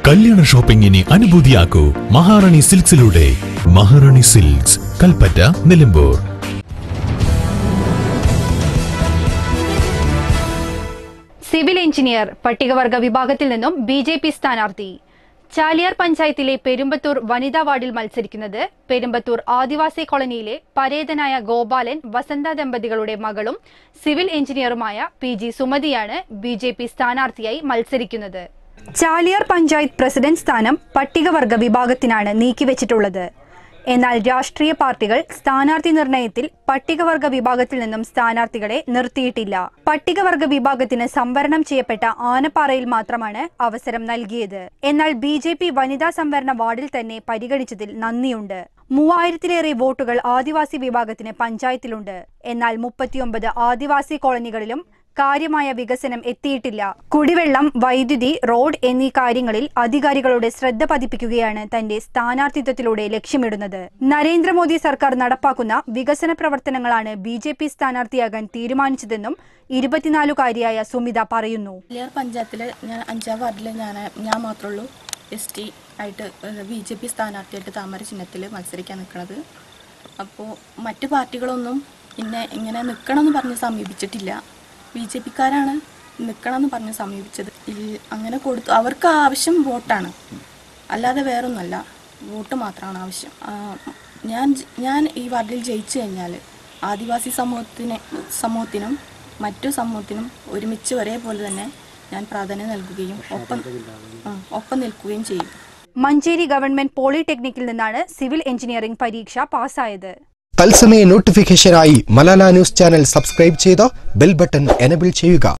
കല്യാണ ഷോപ്പിംഗിനെ അനുഭൂതിയാക്കൂ മഹാറാണി സിൽക്സിലൂടെ Maharani silks Kalpetta Nilambur civil engineer പട്ടികവർഗ വിഭാഗത്തിൽ നിന്നും ബി ജെ പി സ്ഥാനാർത്ഥി ചാലിയാർ പഞ്ചായത്തിലെ പെരുമ്പത്തൂർ വനിതാ വാർഡിൽ മത്സരിക്കുന്നത് പെരുമ്പത്തൂർ ആദിവാസി കോളനിയിലെ പരേതനായ ഗോപാലൻ വസന്ത ദമ്പതികളുടെ മകളും സിവിൽ എഞ്ചിനീയറുമായ പി ജി സുമതിയാണ് ബി ജെ പി സ്ഥാനാർത്ഥിയായി മത്സരിക്കുന്നത് ചാലിയാർ പഞ്ചായത്ത് പ്രസിഡന്റ് സ്ഥാനം പട്ടികവർഗ വിഭാഗത്തിനാണ് നീക്കിവെച്ചിട്ടുള്ളത് എന്നാൽ രാഷ്ട്രീയ പാർട്ടികൾ സ്ഥാനാർത്ഥി നിർണയത്തിൽ പട്ടികവർഗ വിഭാഗത്തിൽ നിന്നും സ്ഥാനാർത്ഥികളെ നിർത്തിയിട്ടില്ല പട്ടികവർഗ വിഭാഗത്തിന് സംവരണം ചെയ്യപ്പെട്ട ആനപ്പാറയിൽ മാത്രമാണ് അവസരം നൽകിയത് എന്നാൽ ബി ജെ പി വനിതാ സംവരണ വാർഡിൽ തന്നെ പരിഗണിച്ചതിൽ നന്ദിയുണ്ട് മൂവായിരത്തിലേറെ വോട്ടുകൾ ആദിവാസി വിഭാഗത്തിന് പഞ്ചായത്തിലുണ്ട് എന്നാൽ മുപ്പത്തിയൊമ്പത് ആദിവാസി കോളനികളിലും കാര്യമായ വികസനം എത്തിയിട്ടില്ല കുടിവെള്ളം വൈദ്യുതി റോഡ് എന്നീ കാര്യങ്ങളിൽ അധികാരികളുടെ ശ്രദ്ധ പതിപ്പിക്കുകയാണ് തന്റെ സ്ഥാനാർത്ഥിത്വത്തിലൂടെ ലക്ഷ്യമിടുന്നത് നരേന്ദ്രമോദി സർക്കാർ നടപ്പാക്കുന്ന വികസന പ്രവർത്തനങ്ങളാണ് ബി ജെ പി സ്ഥാനാർത്ഥിയാകാൻ തീരുമാനിച്ചതെന്നും ഇരുപത്തിനാലുകാരിയായ സുമിത പറയുന്നു വലിയാർ പഞ്ചായത്തിൽ ഞാൻ അഞ്ചാം വാർഡിൽ ഞാൻ ഞാൻ മാത്രമേ ഉള്ളൂ എസ് ടി ആയിട്ട് ബി ജെ പി സ്ഥാനാർത്ഥിയായിട്ട് താമര ചിഹ്നത്തിൽ മത്സരിക്കാൻ നിൽക്കുന്നത് അപ്പോൾ മറ്റ് പാർട്ടികളൊന്നും എന്നെ ഇങ്ങനെ നിൽക്കണമെന്ന് പറഞ്ഞ് സമീപിച്ചിട്ടില്ല ബി ജെ പിക്കാരാണ് നിൽക്കണമെന്ന് പറഞ്ഞ് സമീപിച്ചത് ഇൽ- അങ്ങനെ കൊടുത്തു അവർക്ക് ആവശ്യം വോട്ടാണ് അല്ലാതെ വേറൊന്നുമല്ല വോട്ട് മാത്രമാണ് ആവശ്യം ആ, ഞാൻ ജ- ഞാൻ ഈ വാർഡിൽ ജയിച്ചു കഴിഞ്ഞാൽ ആദിവാസി സമൂഹത്തിന് സമൂഹത്തിനും മറ്റു സമൂഹത്തിനും ഒരുമിച്ച് ഒരേപോലെ തന്നെ ഞാൻ പ്രാധാന്യം നൽകുകയും ഒപ്പം ആ, ഒപ്പം നിൽക്കുകയും ചെയ്യും മഞ്ചേരി ഗവൺമെന്റ് പോളിടെക്നിക്കിൽ നിന്നാണ് സിവിൽ എഞ്ചിനീയറിംഗ് പരീക്ഷ പാസ്സായത് തത്സമയ നോട്ടിഫിക്കേഷനായി മലാല ന്യൂസ് ചാനൽ സബ്സ്ക്രൈബ് ചെയ്ത് ബെൽ ബട്ടൺ എനബിൾ ചെയ്യുക